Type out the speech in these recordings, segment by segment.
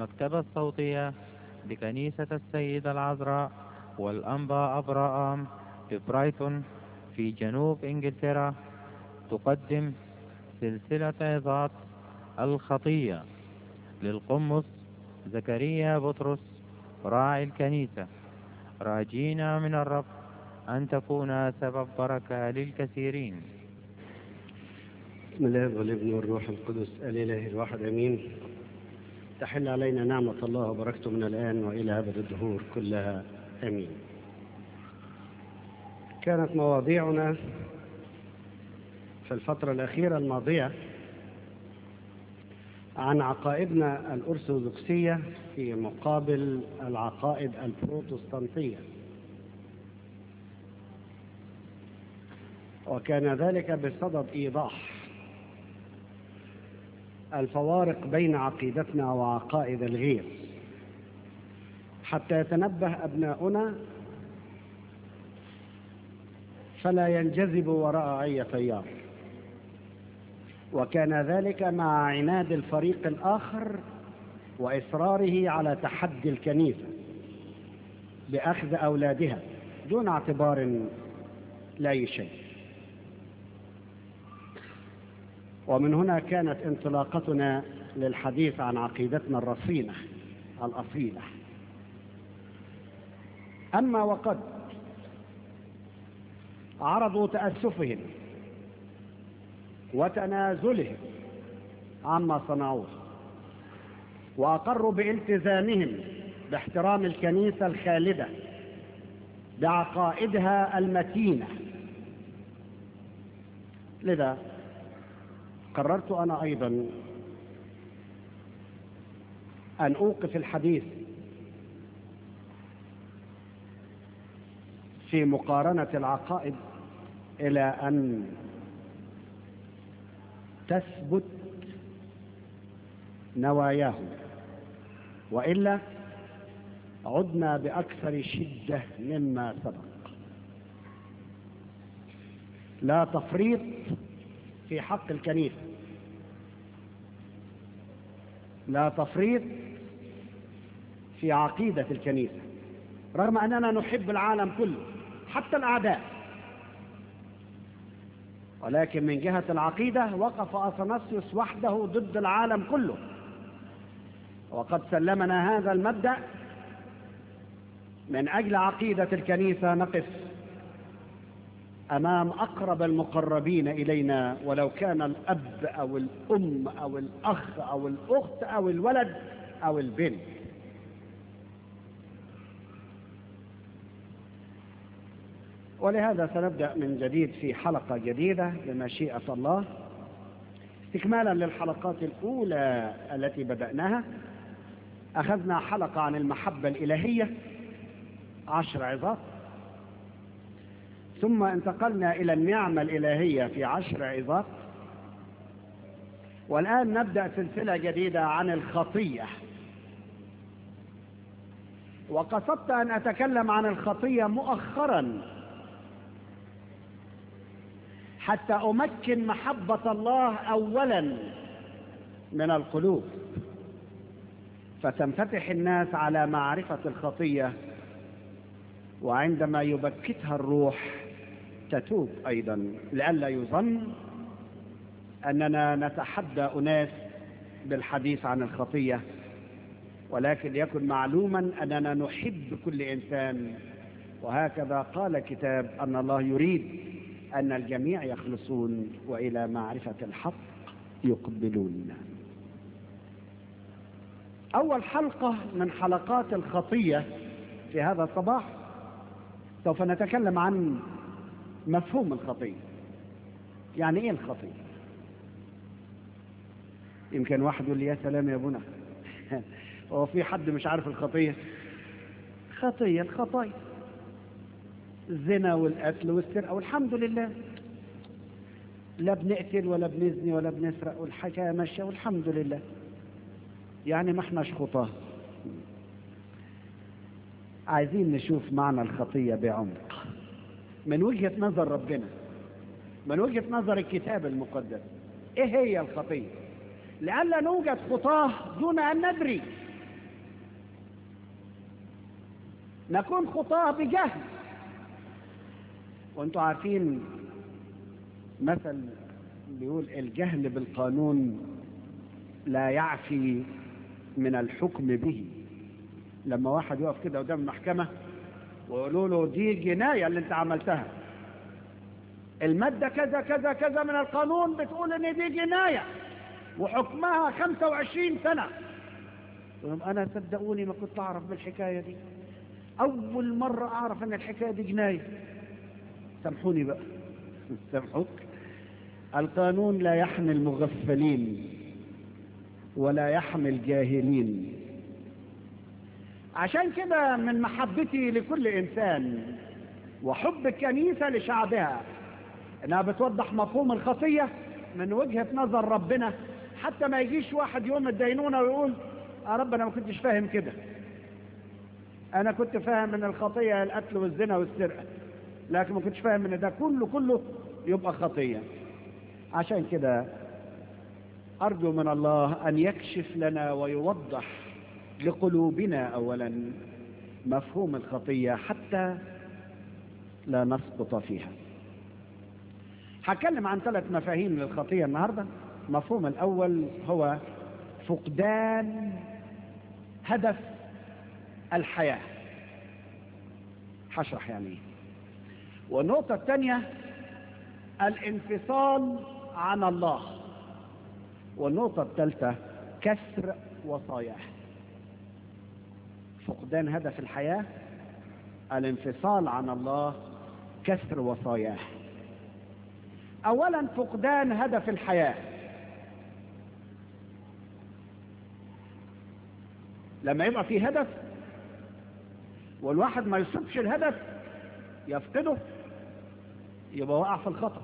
المكتبة الصوتية لكنيسة السيدة العذراء والأنبا أبراام في برايتون في جنوب إنجلترا تقدم سلسلة عظات الخطية للقمص زكريا بطرس راعي الكنيسة راجينا من الرب أن تكون سبب بركة للكثيرين بسم الله والابن والروح القدس الإله الواحد أمين تحل علينا نعمة الله وبركته من الآن وإلى أبد الدهور كلها أمين كانت مواضيعنا في الفترة الأخيرة الماضية عن عقائدنا الأرثوذكسية في مقابل العقائد البروتستانتية وكان ذلك بصدد إيضاح الفوارق بين عقيدتنا وعقائد الغير حتى يتنبه أبناؤنا فلا ينجذب وراء أي تيار وكان ذلك مع عناد الفريق الآخر وإصراره على تحدي الكنيسة بأخذ أولادها دون اعتبار لأي شيء ومن هنا كانت انطلاقتنا للحديث عن عقيدتنا الرصينة الأصيلة أما وقد عرضوا تأسفهم وتنازلهم عما صنعوه وأقروا بالتزامهم باحترام الكنيسة الخالدة بعقائدها المتينة لذا قررت أنا أيضا أن أوقف الحديث في مقارنة العقائد إلى أن تثبت نواياه وإلا عدنا بأكثر شدة مما سبق لا تفريط في حق الكنيسة لا تفريط في عقيدة الكنيسة رغم أننا نحب العالم كله حتى الأعداء ولكن من جهة العقيدة وقف أثناسيوس وحده ضد العالم كله وقد سلمنا هذا المبدأ من أجل عقيدة الكنيسة نقف أمام أقرب المقربين إلينا ولو كان الأب أو الأم أو الأخ أو الأخت أو الولد أو البنت ولهذا سنبدأ من جديد في حلقة جديدة بمشيئة الله استكمالا للحلقات الأولى التي بدأناها أخذنا حلقة عن المحبة الإلهية عشر عظات ثم انتقلنا إلى النعمة الإلهية في عشر عظات والآن نبدأ سلسلة جديدة عن الخطية وقصدت أن أتكلم عن الخطية مؤخرا حتى أمكن محبة الله أولا من القلوب فتنفتح الناس على معرفة الخطية وعندما يبكتها الروح تتوب أيضا لئلا يظن أننا نتحدى أناس بالحديث عن الخطية ولكن يكن معلوما أننا نحب كل إنسان وهكذا قال كتاب أن الله يريد أن الجميع يخلصون وإلى معرفة الحق يقبلون أول حلقة من حلقات الخطية في هذا الصباح سوف نتكلم عن مفهوم الخطية يعني ايه الخطية يمكن واحد يقول لي يا سلام يا ابونا هو في حد مش عارف الخطية خطية الخطايا الزنا والقتل والسرقة والحمد لله لا بنقتل ولا بنزني ولا بنسرق والحكاية ماشية والحمد لله يعني ما احناش خطاه عايزين نشوف معنى الخطية بعمق من وجهة نظر ربنا من وجهة نظر الكتاب المقدس ايه هي الخطية لئلا نوجد خطاه دون ان ندري نكون خطاه بجهل وانتوا عارفين مثل بيقول الجهل بالقانون لا يعفي من الحكم به لما واحد يقف كده قدام المحكمة ويقولوا له دي جناية اللي انت عملتها المادة كذا كذا كذا من القانون بتقول ان دي جناية وحكمها 25 سنة يقول لهم انا صدقوني ما كنت اعرف بالحكاية دي اول مرة اعرف ان الحكاية دي جناية سامحوني بقى سامحوك القانون لا يحمي المغفلين ولا يحمي الجاهلين عشان كده من محبتي لكل انسان وحب الكنيسة لشعبها انها بتوضح مفهوم الخطية من وجهة نظر ربنا حتى ما يجيش واحد يوم الدينونة ويقول يا رب انا ما كنتش فاهم كده انا كنت فاهم ان الخطية القتل والزنا والسرقة لكن ما كنتش فاهم ان ده كله كله يبقى خطية عشان كده ارجو من الله ان يكشف لنا ويوضح لقلوبنا اولا مفهوم الخطية حتى لا نسقط فيها هتكلم عن ثلاث مفاهيم للخطية النهاردة المفهوم الأول هو فقدان هدف الحياة هشرح يعني ايه والنقطة الثانية الانفصال عن الله والنقطة الثالثة كسر وصاياه فقدان هدف الحياة الانفصال عن الله كسر وصاياه اولا فقدان هدف الحياة لما يبقى في هدف والواحد ما يصبش الهدف يفقده يبقى وقع في الخطأ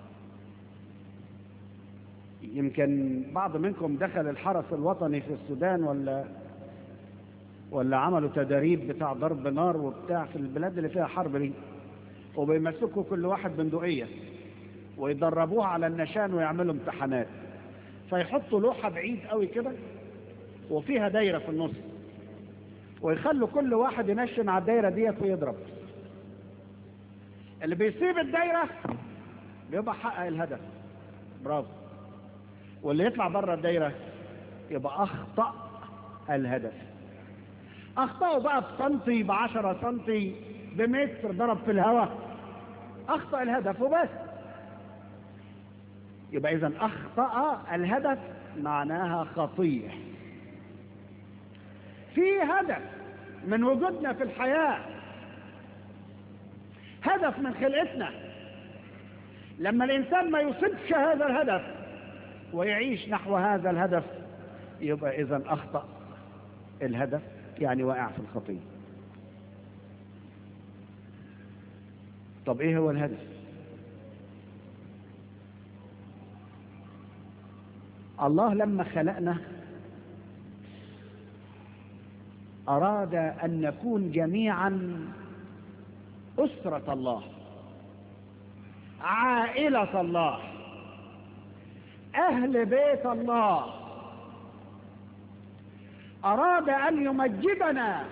يمكن بعض منكم دخل الحرس الوطني في السودان ولا ولا عملوا تدريب بتاع ضرب نار وبتاع في البلاد اللي فيها حرب دي وبيمسكوا كل واحد بندقية ويدربوها على النشان ويعملوا امتحانات فيحطوا لوحة بعيد قوي كده وفيها دايرة في النص ويخلوا كل واحد ينشن على الدايرة ديت ويضرب اللي بيسيب الدايرة بيبقى حقق الهدف برافو واللي يطلع بره الدايرة يبقى أخطأ الهدف أخطأوا بقى بسنتي بعشرة سنتي بمتر ضرب في الهواء أخطأ الهدف وبس يبقى إذا أخطأ الهدف معناها خطية في هدف من وجودنا في الحياة هدف من خلقتنا لما الإنسان ما يصبش هذا الهدف ويعيش نحو هذا الهدف يبقى إذا أخطأ الهدف يعني واقع في الخطية طب إيه هو الهدف الله لما خلقنا أراد أن نكون جميعا أسرة الله عائلة الله أهل بيت الله أراد أن يمجدنا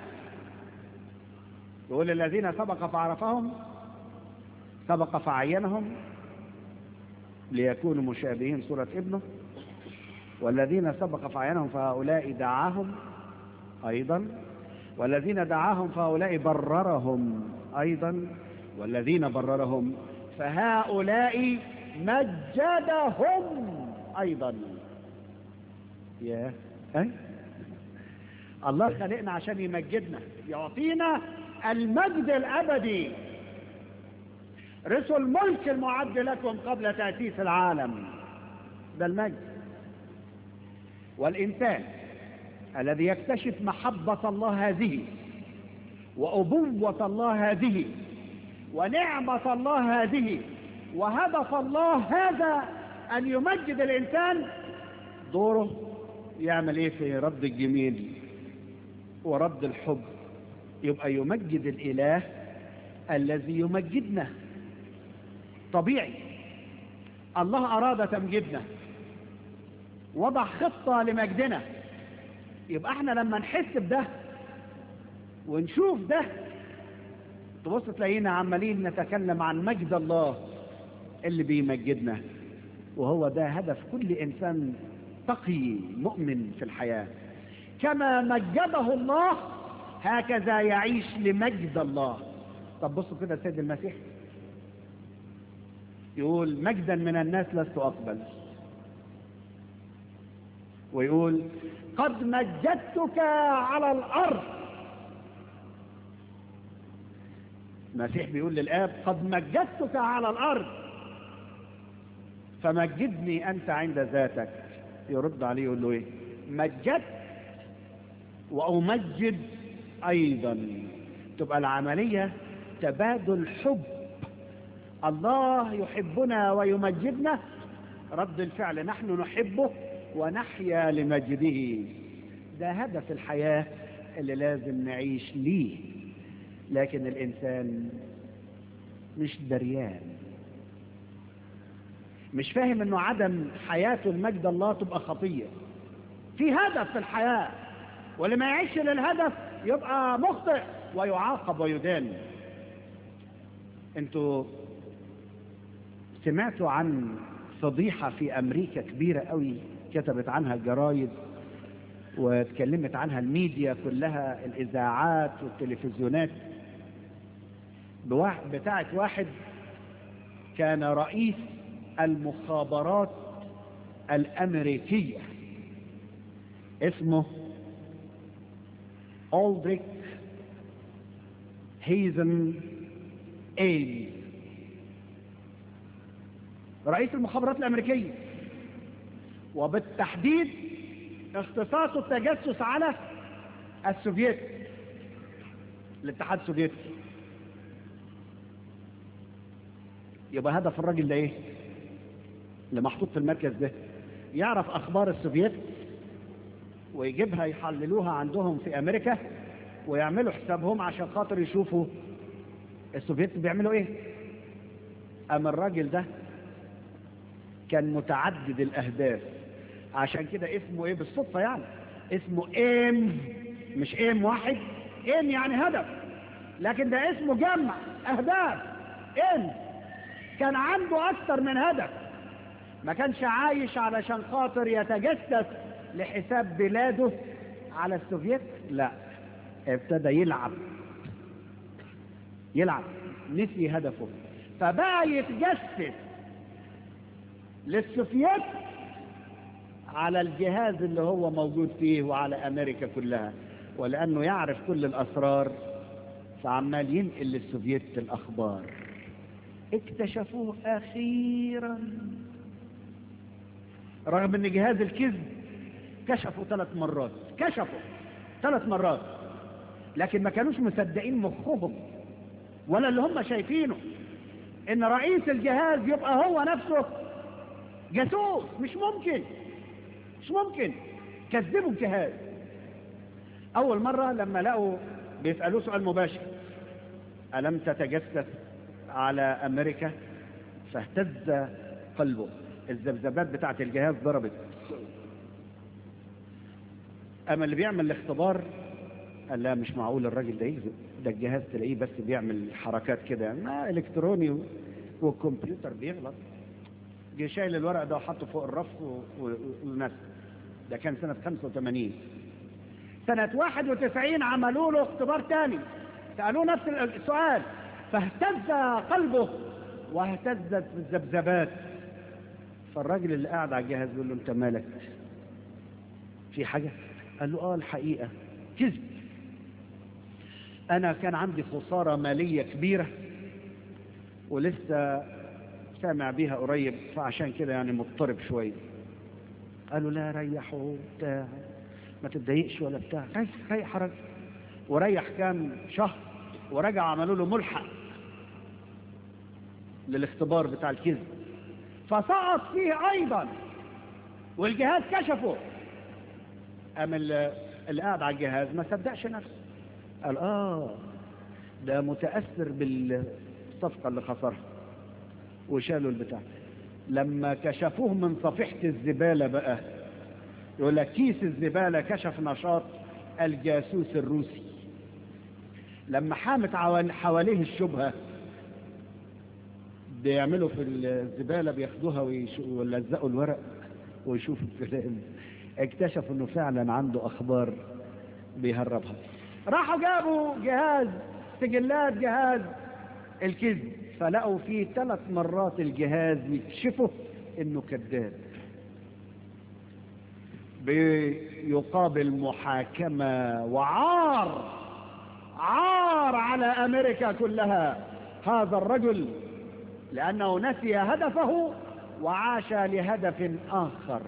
يقول الذين سبق فعرفهم سبق فعينهم ليكونوا مشابهين صورة ابنه والذين سبق فعينهم فهؤلاء دعاهم أيضا والذين دعاهم فهؤلاء بررهم أيضا والذين بررهم فهؤلاء مجدهم أيضا يا أي الله خلقنا عشان يمجدنا يعطينا المجد الأبدي رسل الملك المعد لكم قبل تأسيس العالم ده المجد والإنسان الذي يكتشف محبة الله هذه وأبوة الله هذه ونعمة الله هذه وهدف الله هذا أن يمجد الإنسان دوره يعمل إيه في رد الجميل ورد الحب يبقى يمجد الإله الذي يمجدنا طبيعي الله أراد تمجيدنا وضع خطة لمجدنا يبقى احنا لما نحس بده ونشوف ده تبص تلاقينا عمالين نتكلم عن مجد الله اللي بيمجدنا وهو ده هدف كل انسان تقي مؤمن في الحياه كما مجده الله هكذا يعيش لمجد الله طب بصوا كده السيد المسيح يقول مجدا من الناس لست اقبل ويقول قد مجدتك على الارض المسيح بيقول للاب قد مجدتك على الارض فمجدني انت عند ذاتك يرد عليه يقول له ايه مجدت وامجد ايضا تبقى العمليه تبادل حب الله يحبنا ويمجدنا رد الفعل نحن نحبه ونحيا لمجده ده هدف الحياه اللي لازم نعيش ليه لكن الانسان مش دريان مش فاهم انه عدم حياته المجد الله تبقى خطيه في هدف في الحياه واللي ما يعيش للهدف يبقى مخطئ ويعاقب ويدان انتوا سمعتوا عن فضيحه في امريكا كبيره قوي كتبت عنها الجرايد واتكلمت عنها الميديا كلها الاذاعات والتلفزيونات بواحد بتاعت واحد كان رئيس المخابرات الامريكيه اسمه أولدريك هيزن ايمز رئيس المخابرات الامريكيه وبالتحديد اختصاصه التجسس على السوفييت الاتحاد السوفيتي يبقى هدف الراجل ده ايه اللي محطوط في المركز ده يعرف اخبار السوفييت ويجيبها يحللوها عندهم في امريكا ويعملوا حسابهم عشان خاطر يشوفوا السوفييت بيعملوا ايه اما الراجل ده كان متعدد الاهداف عشان كده اسمه ايه بالصدفة يعني اسمه ايم مش ايم واحد ايم يعني هدف لكن ده اسمه جمع اهداف ايم كان عنده اكتر من هدف ما كانش عايش علشان خاطر يتجسس لحساب بلاده على السوفييت لا ابتدى يلعب يلعب نسي هدفه فبقى يتجسس للسوفييت على الجهاز اللي هو موجود فيه وعلى امريكا كلها ولانه يعرف كل الاسرار فعمال ينقل للسوفييت الاخبار اكتشفوه اخيرا رغم ان جهاز الكذب كشفوا ثلاث مرات كشفوا ثلاث مرات لكن ما كانوش مصدقين مخهم ولا اللي هم شايفينه ان رئيس الجهاز يبقى هو نفسه جاسوس مش ممكن مش ممكن كذبوا الجهاز اول مرة لما لقوا بيسألوه سؤال مباشر ألم تتجسس على أمريكا فاهتز قلبه الذبذبات بتاعت الجهاز ضربت اما اللي بيعمل الاختبار قال لا مش معقول الراجل ده يكذب ده الجهاز تلاقيه بس بيعمل حركات كده ما الكتروني والكمبيوتر بيغلط جه شايل الورق ده وحطه فوق الرف ونسى ده كان سنة 85 سنة 91 عملوا له اختبار تاني سألوه نفس السؤال فاهتز قلبه واهتزت الذبذبات فالراجل اللي قاعد على الجهاز بيقول له انت مالك في حاجة قال له اه الحقيقة كذب انا كان عندي خسارة مالية كبيرة ولسه سامع بيها قريب فعشان كده يعني مضطرب شوية قالوا لا ريحوا بتاع ما تتضايقش ولا بتاع ريح ريح راجل وريح كام شهر ورجع عملوا له ملحق للاختبار بتاع الكذب فسقط فيه ايضا والجهاز كشفه قام اللي قاعد على الجهاز ما صدقش نفسه قال اه ده متاثر بالصفقه اللي خسرها وشالوا البتاع لما كشفوه من صفيحه الزباله بقى يقول لك كيس الزباله كشف نشاط الجاسوس الروسي لما حامت عوال- حواليه الشبهة بيعملوا في الزبالة بياخدوها ويش- ويلزقوا الورق ويشوفوا الكلام اكتشفوا انه فعلا عنده اخبار بيهربها راحوا جابوا جهاز سجلات جهاز الكذب فلقوا فيه ثلاث مرات الجهاز يكشفوا انه كذاب بيقابل محاكمة وعار عار على أمريكا كلها هذا الرجل لأنه نسي هدفه وعاش لهدف آخر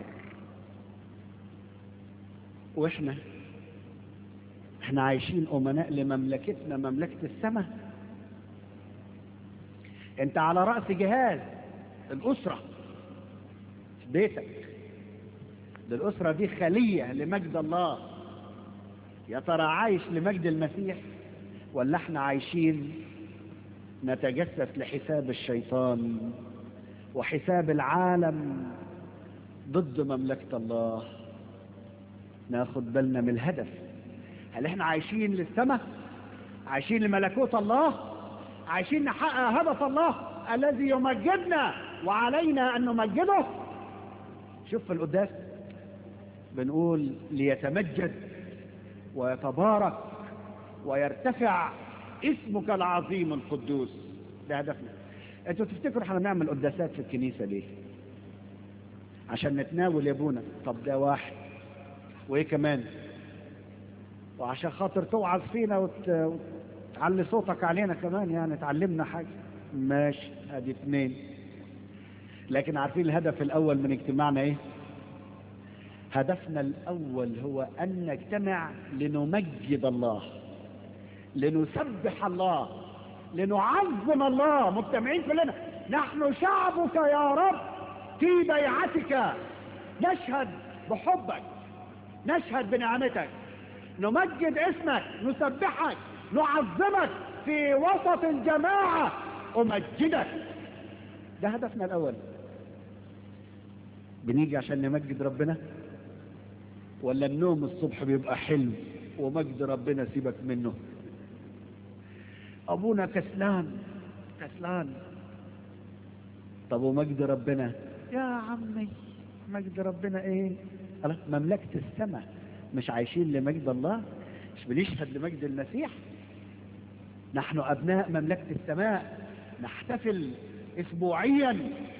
وإحنا إحنا عايشين أمناء لمملكتنا مملكة السماء أنت على رأس جهاز الأسرة في بيتك ده الأسرة دي خلية لمجد الله يا ترى عايش لمجد المسيح ولا احنا عايشين نتجسس لحساب الشيطان وحساب العالم ضد مملكة الله ناخد بالنا من الهدف هل احنا عايشين للسماء عايشين لملكوت الله عايشين نحقق هدف الله الذي يمجدنا وعلينا ان نمجده شوف في القداس بنقول ليتمجد ويتبارك ويرتفع اسمك العظيم القدوس ده هدفنا انتوا تفتكروا احنا بنعمل قداسات في الكنيسة ليه عشان نتناول يا ابونا طب ده واحد وايه كمان وعشان خاطر توعظ فينا وت... وتعلي صوتك علينا كمان يعني تعلمنا حاجة ماشي ادي اثنين لكن عارفين الهدف الاول من اجتماعنا ايه هدفنا الأول هو أن نجتمع لنمجد الله لنسبح الله لنعظم الله مجتمعين كلنا نحن شعبك يا رب في بيعتك نشهد بحبك نشهد بنعمتك نمجد اسمك نسبحك نعظمك في وسط الجماعة أمجدك ده هدفنا الأول بنيجي عشان نمجد ربنا ولا النوم الصبح بيبقى حلو ومجد ربنا سيبك منه ابونا كسلان كسلان طب ومجد ربنا يا عمي مجد ربنا ايه خلاص مملكة السماء مش عايشين لمجد الله مش بنشهد لمجد المسيح نحن ابناء مملكة السماء نحتفل اسبوعيا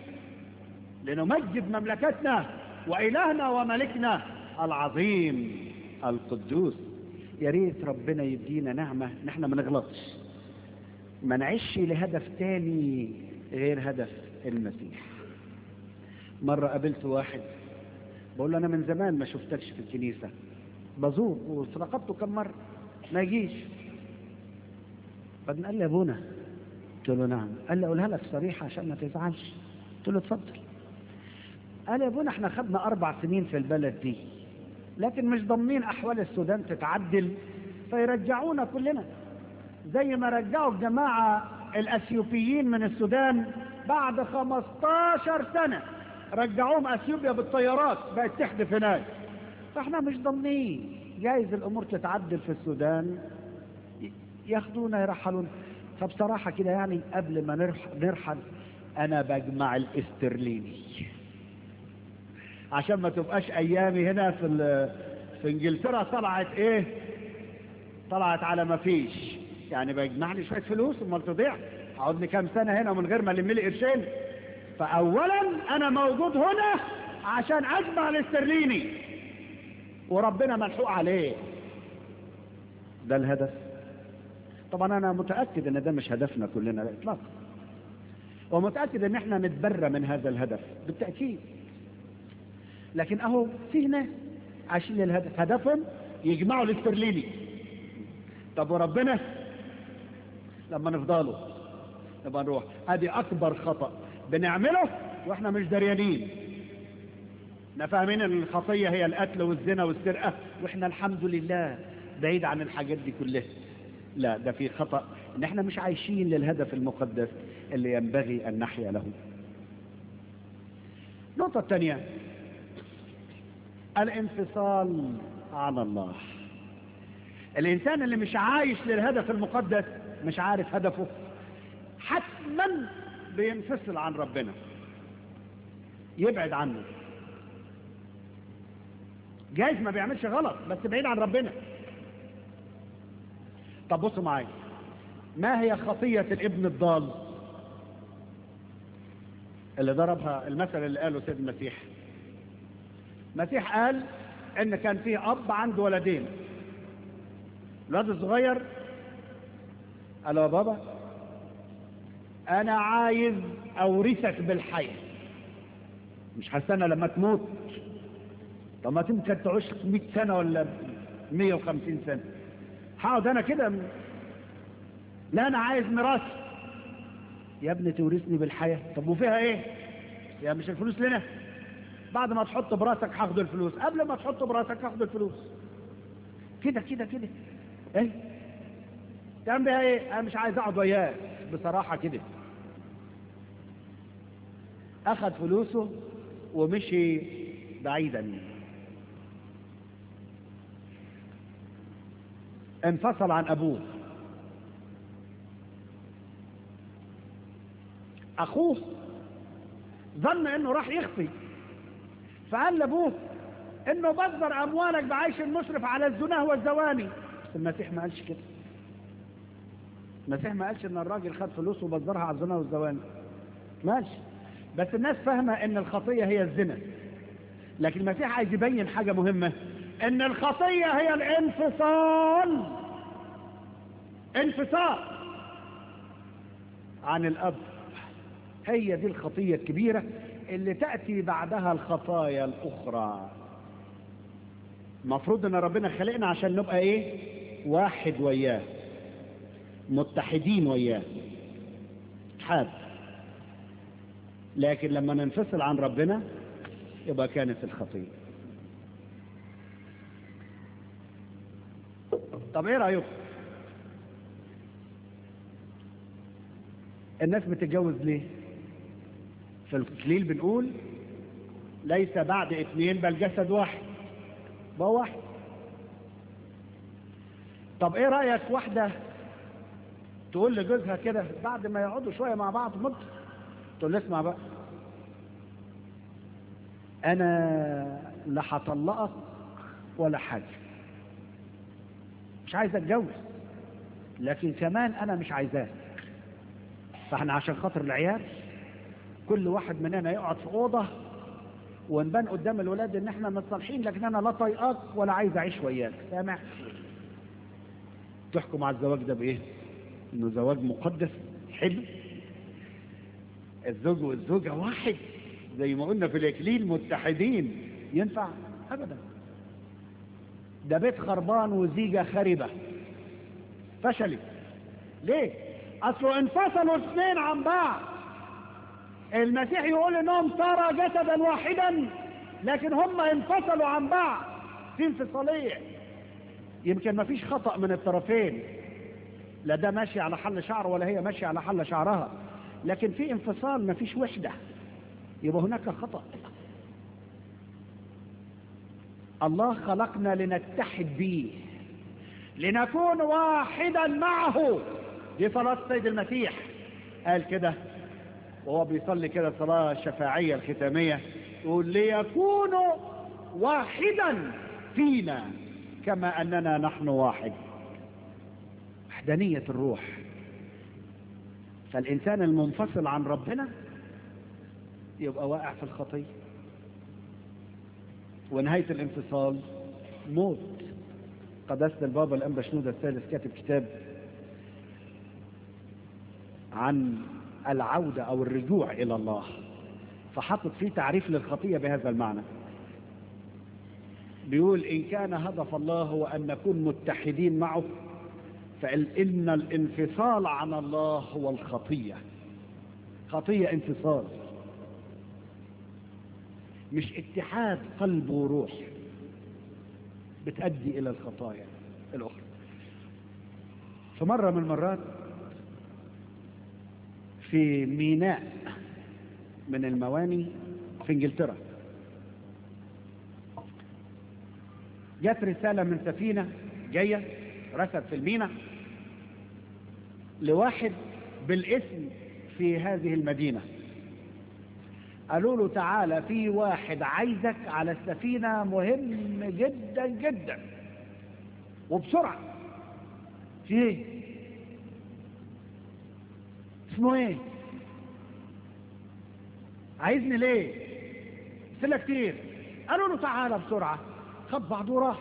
لنمجد مملكتنا والهنا وملكنا العظيم القدوس يا ريت ربنا يدينا نعمة ان احنا ما نغلطش ما نعيش لهدف تاني غير هدف المسيح مرة قابلت واحد بقول له انا من زمان ما شفتكش في الكنيسة بزور وراقبته كم مرة ما يجيش بعدين قال لي يا ابونا قلت له نعم قال لي اقولها لك صريحة عشان ما تزعلش قلت له اتفضل قال يا ابونا احنا خدنا اربع سنين في البلد دي لكن مش ضامنين احوال السودان تتعدل فيرجعونا كلنا زي ما رجعوا الجماعة الاثيوبيين من السودان بعد 15 سنة رجعوهم اثيوبيا بالطيارات بقت تحدف هناك فاحنا مش ضامنين جايز الامور تتعدل في السودان ي- ياخدونا يرحلونا فبصراحة كده يعني قبل ما نرح- نرحل انا بجمع الاسترليني عشان ما تبقاش ايامي هنا في ال- في انجلترا طلعت ايه طلعت على ما فيش يعني بيجمع لي شويه فلوس امال تضيع اقعد لي كام سنه هنا من غير ما الم لي قرشين فاولا انا موجود هنا عشان اجمع الاسترليني وربنا ملحوق عليه ده الهدف طبعا انا متاكد ان ده مش هدفنا كلنا اطلاقا ومتاكد ان احنا نتبرى من هذا الهدف بالتاكيد لكن اهو في ناس عايشين للهدف هدفهم يجمعوا الاسترليني طب وربنا لما نفضله نبقى نروح ادي اكبر خطأ بنعمله واحنا مش دريانين احنا فاهمين ان الخطية هي القتل والزنا والسرقة واحنا الحمد لله بعيد عن الحاجات دي كلها لا ده في خطأ ان احنا مش عايشين للهدف المقدس اللي ينبغي ان نحيا له النقطة الثانية الانفصال عن الله الإنسان اللي مش عايش للهدف المقدس مش عارف هدفه حتما بينفصل عن ربنا يبعد عنه جايز ما بيعملش غلط بس بعيد عن ربنا طب بصوا معايا ما هي خطية الابن الضال اللي ضربها المثل اللي قاله سيد المسيح المسيح قال ان كان فيه اب عنده ولدين الولد الصغير قال له يا بابا انا عايز اورثك بالحياه مش هستنى لما تموت طب ما تمكن تعيش 100 سنه ولا 150 سنه هقعد انا كده لا انا عايز ميراث يا ابني تورثني بالحياه طب وفيها ايه يا مش الفلوس لنا بعد ما تحط براسك هاخد الفلوس قبل ما تحط براسك هاخد الفلوس كده كده كده ايه تعمل بيها ايه انا مش عايز اقعد وياك بصراحه كده اخذ فلوسه ومشي بعيدا انفصل عن ابوه اخوه ظن انه راح يخفي فقال لابوه انه بذر اموالك بعيش المشرف على الزنا والزواني بس المسيح ما قالش كده المسيح ما قالش ان الراجل خد فلوسه وبذرها على الزنا والزواني ماشي بس الناس فاهمه ان الخطيه هي الزنا لكن المسيح عايز يبين حاجه مهمه ان الخطيه هي الانفصال انفصال عن الاب هي دي الخطيه الكبيره اللي تأتي بعدها الخطايا الأخرى المفروض ان ربنا خلقنا عشان نبقى ايه واحد وياه متحدين وياه اتحاد لكن لما ننفصل عن ربنا يبقى كانت الخطية طب ايه رأيكم الناس بتتجوز ليه في التكليل بنقول ليس بعد اثنين بل جسد واحد بقى واحد طب ايه رأيك واحدة تقول لجوزها كده بعد ما يقعدوا شوية مع بعض مدة تقول له اسمع بقى انا لا هطلقك ولا حاجة مش عايز اتجوز لكن كمان انا مش عايزاك فاحنا عشان خاطر العيال كل واحد مننا يقعد في اوضه ونبان قدام الولاد ان احنا متصالحين لكن انا لا طايقاك ولا عايز اعيش وياك سامع تحكم على الزواج ده بايه انه زواج مقدس حلو الزوج والزوجه واحد زي ما قلنا في الاكليل متحدين ينفع ابدا ده بيت خربان وزيجه خربه فشلت ليه اصله انفصلوا اثنين عن بعض المسيح يقول انهم صار جسدا واحدا لكن هم انفصلوا عن بعض في انفصاليه يمكن ما فيش خطأ من الطرفين لا ده ماشي على حل شعر ولا هي ماشية على حل شعرها لكن في انفصال ما فيش وحدة يبقى هناك خطأ الله خلقنا لنتحد به لنكون واحدا معه دي صلاة السيد المسيح قال كده وهو بيصلي كده الصلاة الشفاعية الختامية يقول ليكونوا واحدا فينا كما أننا نحن واحد وحدانية الروح فالإنسان المنفصل عن ربنا يبقى واقع في الخطية ونهاية الانفصال موت قداسة البابا الأنبا شنودة الثالث كاتب كتاب عن العودة أو الرجوع إلى الله فحطت فيه تعريف للخطية بهذا المعنى بيقول إن كان هدف الله هو أن نكون متحدين معه فإن الانفصال عن الله هو الخطية خطية انفصال مش اتحاد قلب وروح بتؤدي إلى الخطايا الأخرى في مرة من المرات في ميناء من المواني في انجلترا جت رسالة من سفينة جاية رسد في المينا لواحد بالاسم في هذه المدينة قالوا له تعالى في واحد عايزك على السفينة مهم جدا جدا وبسرعة في ايه اسمه ايه عايزني ليه سلة كتير قالوا له تعالى بسرعة خد بعضه وراح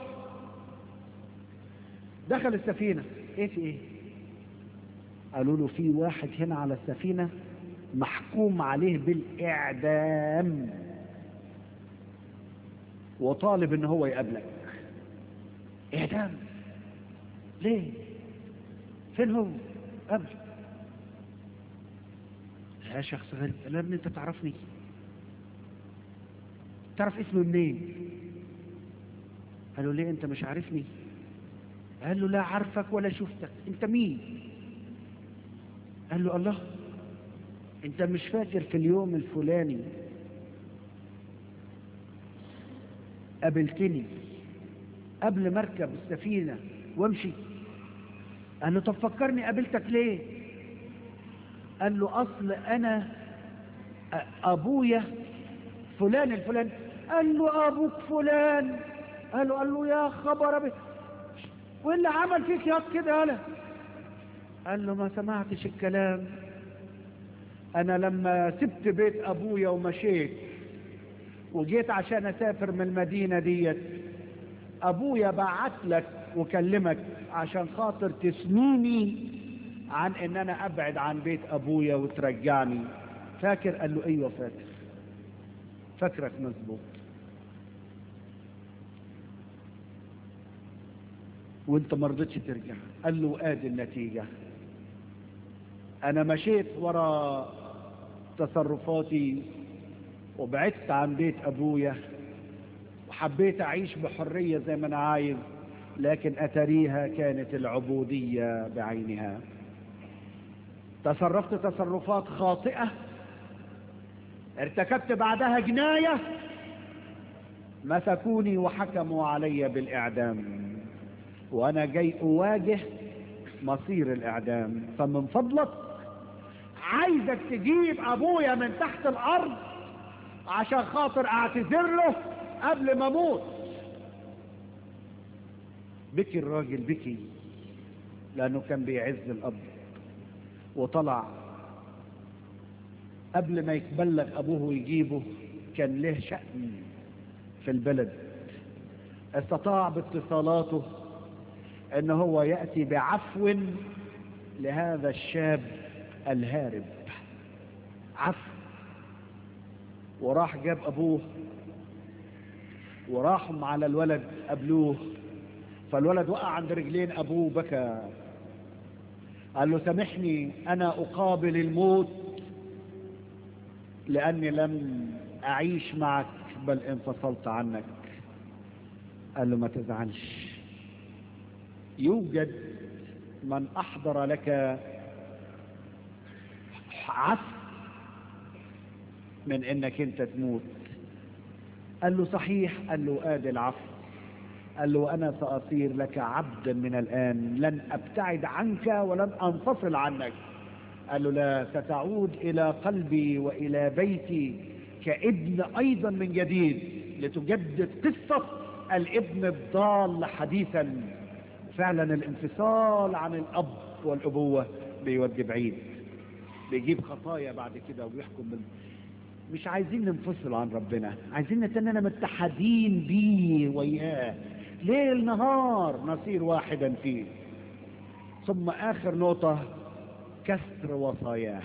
دخل السفينة ايه في ايه قالوا له في واحد هنا على السفينة محكوم عليه بالإعدام وطالب ان هو يقابلك إعدام ليه فين هو قبل يا شخص غريب لا ابني انت تعرفني تعرف اسمه منين قالوا ليه انت مش عارفني قال له لا عارفك ولا شفتك انت مين قال له الله انت مش فاكر في اليوم الفلاني قابلتني قبل ما اركب السفينة وامشي قال له طب فكرني قابلتك ليه قال له اصل انا ابويا فلان الفلان قال له ابوك فلان قال له قال له يا خبر أبي واللي عمل فيك ياض كده قال قال له ما سمعتش الكلام انا لما سبت بيت ابويا ومشيت وجيت عشان اسافر من المدينة ديت ابويا بعت لك وكلمك عشان خاطر تسنيني عن ان انا ابعد عن بيت ابويا وترجعني فاكر قال له ايوه فاكر فاكرك مظبوط وانت ما رضيتش ترجع قال له ادي النتيجة انا مشيت ورا تصرفاتي وبعدت عن بيت ابويا وحبيت اعيش بحرية زي ما انا عايز لكن اتريها كانت العبودية بعينها تصرفت تصرفات خاطئة ارتكبت بعدها جناية مسكوني وحكموا علي بالإعدام وأنا جاي أواجه مصير الإعدام فمن فضلك عايزك تجيب أبويا من تحت الأرض عشان خاطر أعتذر له قبل ما أموت بكي الراجل بكي لأنه كان بيعز الأب وطلع قبل ما يتبلغ أبوه ويجيبه كان له شأن في البلد استطاع باتصالاته ان هو يأتي بعفو لهذا الشاب الهارب عفو وراح جاب ابوه وراحوا على الولد قبلوه فالولد وقع عند رجلين ابوه بكى قال له سامحني انا اقابل الموت لاني لم اعيش معك بل انفصلت عنك قال له ما تزعلش يوجد من احضر لك عفو من انك انت تموت قال له صحيح قال له ادي العفو قال له انا ساصير لك عبدا من الان لن ابتعد عنك ولن انفصل عنك قال له لا ستعود الى قلبي والى بيتي كابن ايضا من جديد لتجدد قصة الابن الضال حديثا فعلا الانفصال عن الاب والابوة بيودي بعيد بيجيب خطايا بعد كده وبيحكم من مش عايزين ننفصل عن ربنا عايزين نتننا متحدين بيه وياه ليل نهار نصير واحدا فيه ثم اخر نقطة كسر وصاياه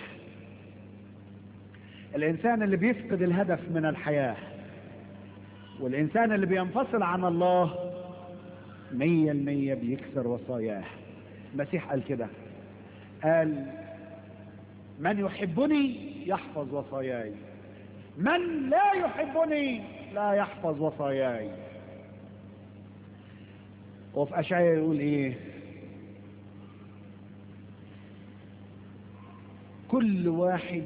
الانسان اللي بيفقد الهدف من الحياة والانسان اللي بينفصل عن الله مية المية بيكسر وصاياه المسيح قال كده قال من يحبني يحفظ وصاياي من لا يحبني لا يحفظ وصاياي وفي أشعياء يقول ايه كل واحد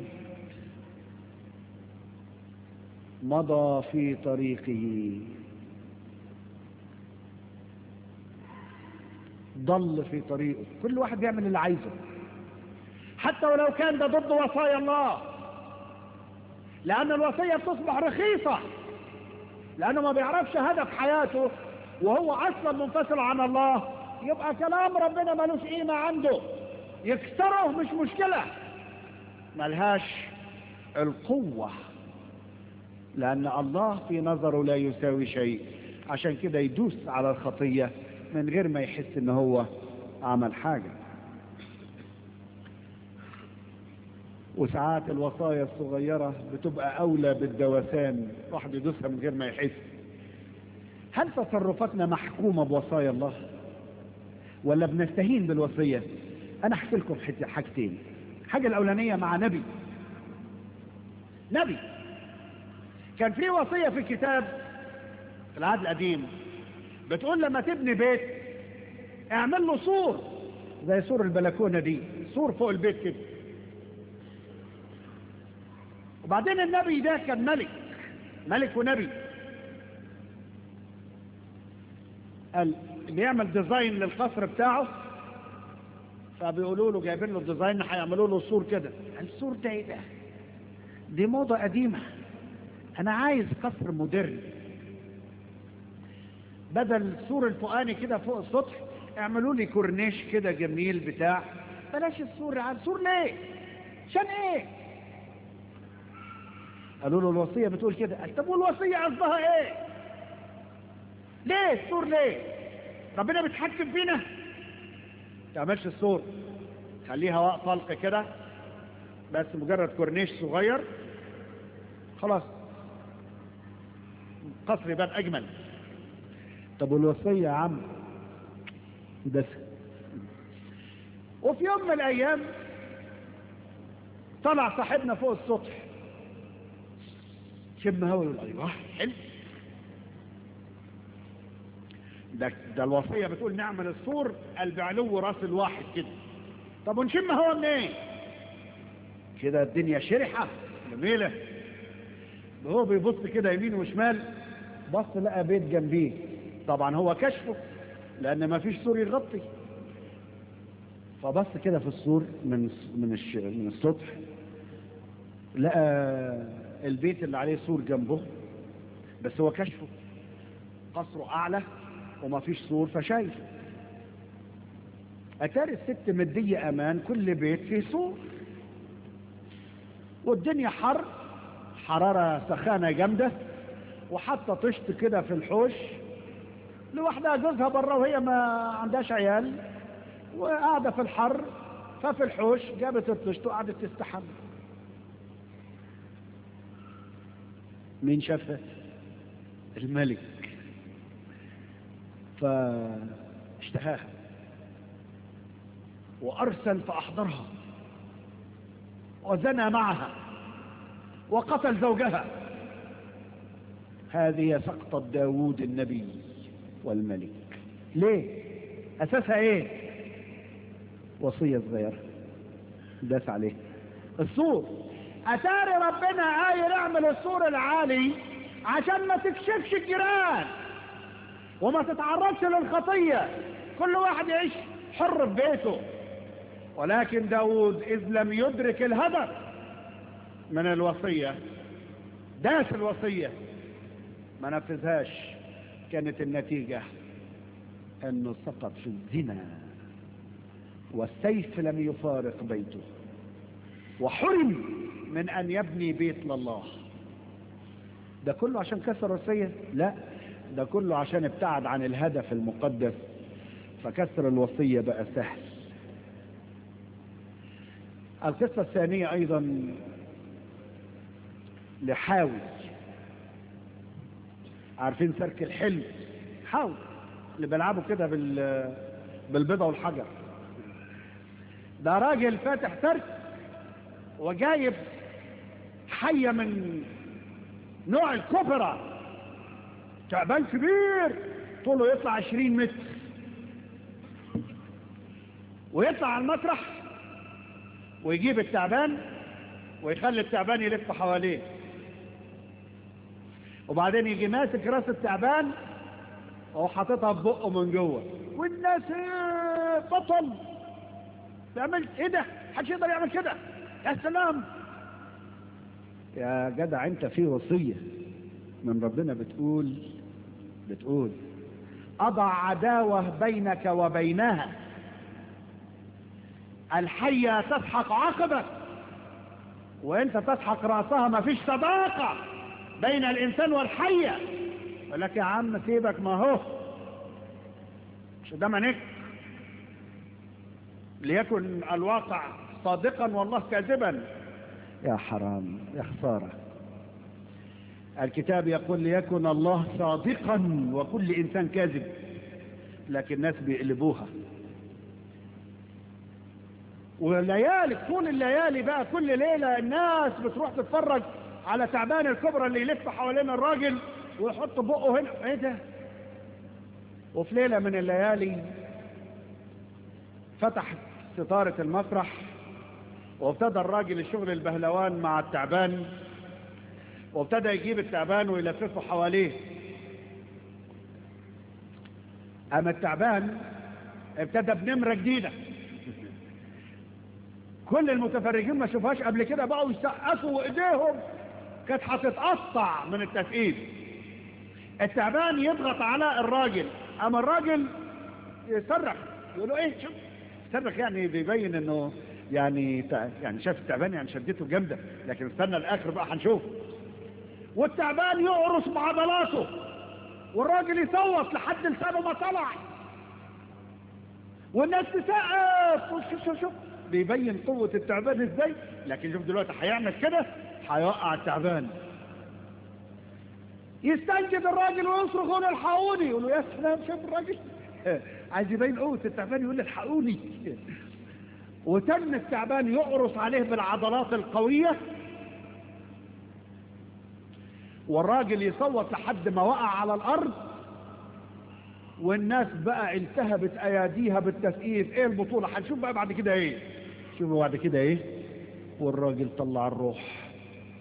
مضى في طريقه ضل في طريقه كل واحد بيعمل اللي عايزه حتى ولو كان ده ضد وصايا الله لأن الوصية بتصبح رخيصة لأنه ما بيعرفش هدف حياته وهو أصلا منفصل عن الله يبقى كلام ربنا ملوش قيمة عنده يكسره مش مشكلة ملهاش القوة لأن الله في نظره لا يساوي شيء عشان كده يدوس على الخطية من غير ما يحس ان هو عمل حاجة وساعات الوصايا الصغيرة بتبقى أولى بالدوسان واحد يدوسها من غير ما يحس هل تصرفاتنا محكومة بوصايا الله ولا بنستهين بالوصية أنا أحكي لكم حت- حاجتين الحاجة الأولانية مع نبي نبي كان في وصية في الكتاب في العهد القديم بتقول لما تبني بيت اعمل له سور زي سور البلكونة دي سور فوق البيت كده وبعدين النبي ده كان ملك ملك ونبي قال اللي يعمل ديزاين للقصر بتاعه فبيقولوا له جايبين له الديزاين هيعملوا له سور كده السور ده ايه ده دي موضة قديمة انا عايز قصر مودرن بدل السور الفوقاني كده فوق السطح اعملوا لي كورنيش كده جميل بتاع بلاش السور عن سور ليه عشان ايه قالوا له الوصية بتقول كده قال طب والوصية قصدها ايه ليه السور ليه ربنا بيتحكم فينا ما تعملش السور خليها وقت طلق كده بس مجرد كورنيش صغير خلاص قصر يبان اجمل طب والوصية يا عم بس وفي يوم من الايام طلع صاحبنا فوق السطح شم هوا يقول ايوه حلو ده ده الوصيه بتقول نعمل السور قال بعلو راس الواحد كده طب ونشم هوا منين كده الدنيا شرحه جميله هو بيبص كده يمين وشمال بص لقى بيت جنبيه طبعا هو كشفه لان ما فيش سور يغطي فبص كده في السور من من الش... من السطح لقى البيت اللي عليه سور جنبه بس هو كشفه قصره اعلى وما فيش سور فشايفه اتاري الست مدية امان كل بيت فيه سور والدنيا حر حرارة سخانة جامدة وحتى طشت كده في الحوش لوحدها جوزها بره وهي ما عندهاش عيال وقاعدة في الحر ففي الحوش جابت الطشت وقعدت تستحمى مين شافها الملك فاشتهاها وارسل فاحضرها وزنى معها وقتل زوجها هذه سقطة داوود النبي والملك ليه اساسها ايه وصية صغيرة داس عليه السور اتاري ربنا قايل اعمل السور العالي عشان ما تكشفش الجيران وما تتعرضش للخطية كل واحد يعيش حر في بيته ولكن داود اذ لم يدرك الهدف من الوصية داس الوصية ما نفذهاش كانت النتيجة انه سقط في الزنا والسيف لم يفارق بيته وحرم من ان يبني بيت لله ده كله عشان كسر الوصية لا ده كله عشان ابتعد عن الهدف المقدس فكسر الوصية بقى سهل القصة الثانية ايضا لحاوي عارفين سرك الحلم حاوي اللي بيلعبوا كده بال بالبيضة والحجر ده راجل فاتح سرك وجايب حية من نوع الكوبرا تعبان كبير طوله يطلع عشرين متر ويطلع على المسرح ويجيب التعبان ويخلي التعبان يلف حواليه وبعدين يجي ماسك راس التعبان وهو حاططها في بقه من جوه والناس ايه بطل تعمل ايه ده محدش يقدر يعمل كده يا سلام يا جدع انت في وصية من ربنا بتقول بتقول اضع عداوة بينك وبينها الحية تسحق عقبك وانت تسحق رأسها ما فيش صداقة بين الانسان والحية يقول لك يا عم سيبك ما هو مش ده منك ليكن الواقع صادقا والله كاذبا يا حرام يا خسارة الكتاب يقول ليكن الله صادقا وكل انسان كاذب لكن الناس بيقلبوها وليالي طول الليالي بقى كل ليلة الناس بتروح تتفرج على تعبان الكبرى اللي يلف حوالين الراجل ويحط بقه هنا ايه ده وفي ليلة من الليالي فتح ستارة المسرح وابتدى الراجل الشغل البهلوان مع التعبان وابتدى يجيب التعبان ويلففه حواليه اما التعبان ابتدى بنمرة جديدة كل المتفرجين ما شوفهاش قبل كده بقوا يسقفوا وايديهم كانت هتتقطع من التسقيف التعبان يضغط على الراجل اما الراجل يصرخ يقول له ايه شوف يصرخ يعني بيبين انه يعني يعني شاف التعبان يعني شدته جامده لكن استنى الاخر بقى هنشوف والتعبان يقرص بعضلاته والراجل يصوت لحد لسانه ما طلع والناس تسقف شوف شوف شوف بيبين قوة التعبان ازاي لكن شوف دلوقتي هيعمل كده هيوقع التعبان يستنجد الراجل ويصرخ يقول الحقوني يقول له يا سلام شوف الراجل عايز يبين قوة التعبان يقول الحقوني وتم التعبان يقرص عليه بالعضلات القوية والراجل يصوت لحد ما وقع على الارض والناس بقى التهبت اياديها بالتسقيف ايه البطولة هنشوف بقى بعد كده ايه شوفوا بعد كده ايه والراجل طلع الروح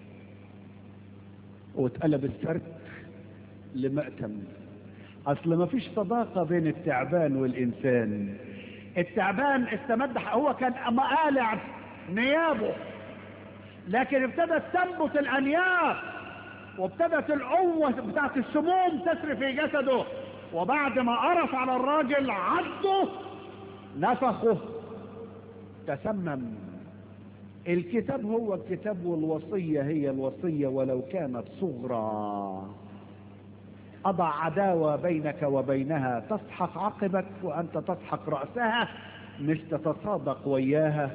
واتقلب السرد لمأتم اصل ما فيش صداقة بين التعبان والانسان التعبان استمد هو كان مقالع نيابه لكن ابتدت تنبت الانياب وابتدت القوة بتاعت السموم تسري في جسده وبعد ما قرص على الراجل عضه نفخه تسمم الكتاب هو الكتاب والوصية هي الوصية ولو كانت صغرى أضع عداوة بينك وبينها تسحق عقبك وأنت تسحق رأسها مش تتصادق وياها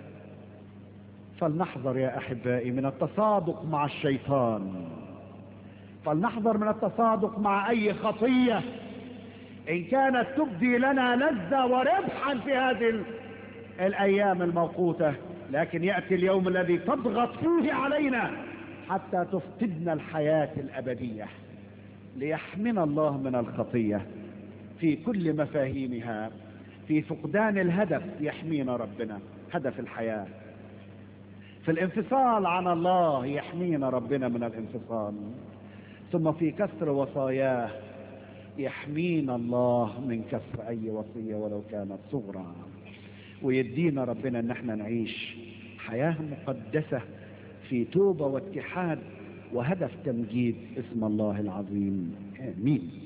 فلنحذر يا أحبائي من التصادق مع الشيطان فلنحذر من التصادق مع أي خطية إن كانت تبدي لنا لذة وربحا في هذه الأيام الموقوتة لكن يأتي اليوم الذي تضغط فيه علينا حتى تفقدنا الحياة الأبدية ليحمنا الله من الخطية في كل مفاهيمها في فقدان الهدف يحمينا ربنا هدف الحياة في الانفصال عن الله يحمينا ربنا من الانفصال ثم في كسر وصاياه يحمينا الله من كسر اي وصية ولو كانت صغرى ويدينا ربنا ان احنا نعيش حياة مقدسة في توبة واتحاد وهدف تمجيد اسم الله العظيم امين